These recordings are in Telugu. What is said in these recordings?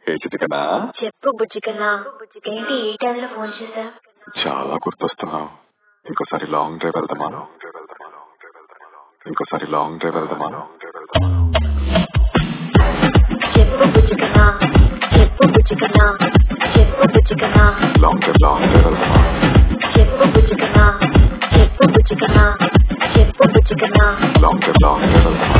ఏ చితికనా చెప్పు బుజ్జికన్నా ఏంటి ఈ టైంలో ఫోన్ చేశా చాలా గుర్తొస్తున్నావు ఇంకోసారి లాంగ్ డ్రైవ్ వెళ్దామా ఇంకోసారి లాంగ్ డ్రైవ్ వెళ్దామా చెప్పు బుజ్జికన్నా చెప్పు బుజ్జికన్నా చెప్పు బుజ్జికన్నా లాంగ్ డ్రైవ్ లాంగ్ డ్రైవ్ వెళ్దామా చెప్పు బుజ్జికన్నా చెప్పు బుజ్జికన్నా చెప్పు బుజ్జికన్నా లాంగ్ డ్రైవ్ లాంగ్ డ్రైవ్ వెళ్దామా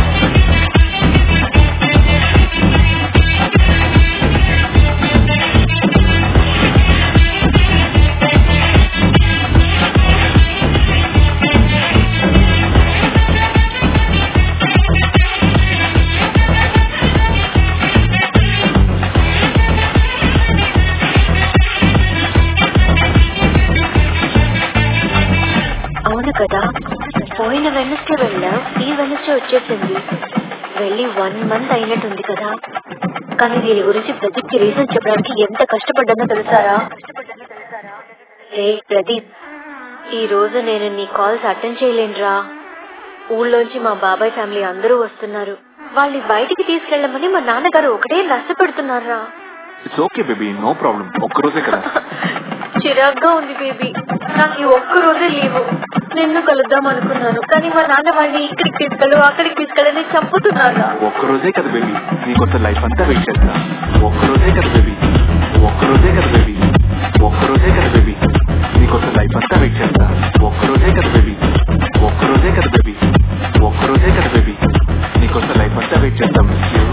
అవును కదా పోయిన వెనస్డే వెళ్ళాం ఈ వెనస్డే వచ్చేసింది వెళ్ళి వన్ మంత్ అయినట్టుంది కదా కానీ దీని గురించి ప్రదీప్ కి రీజన్ చెప్పడానికి ఎంత కష్టపడ్డానో తెలుసారా రే ప్రదీప్ ఈ రోజు నేను నీ కాల్స్ అటెండ్ చేయలేనురా ఊళ్ళోంచి మా బాబాయ్ ఫ్యామిలీ అందరూ వస్తున్నారు వాళ్ళని బయటికి తీసుకెళ్ళమని మా నాన్నగారు ఒకటే నష్టపెడుతున్నారా it's okay baby no problem ఒక్కరోజే కదా చిరాగ్గా ఉంది బేబీ నాకు ఈ ఒక్క రోజే లీవు నిన్ను కలుద్దాం అనుకున్నాను కానీ మా నాన్న వాళ్ళని ఇక్కడికి తీసుకెళ్ళు అక్కడికి తీసుకెళ్ళని చంపుతున్నారా ఒక్కరోజే కదా బేబీ నీకోసం లైఫ్ అంతా వెయిట్ చేస్తా ఒక్కరోజే కదా బేబీ ఒక్కరోజే కదా బేబీ ఒక్కరోజే కదా బేబీ నీకోసం లైఫ్ అంతా వెయిట్ చేస్తా ఒక్కరోజే కదా బేబీ ఒక్కరోజే కదా బేబీ ఒక్కరోజే కదా బేబీ నీకోసం లైఫ్ అంతా వెయిట్ చేస్తా మిస్ యూ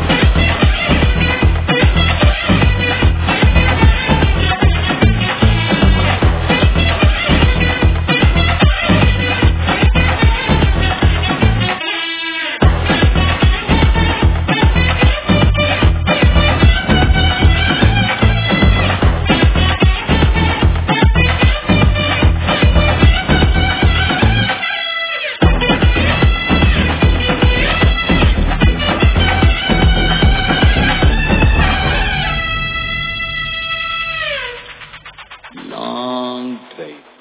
Long drive.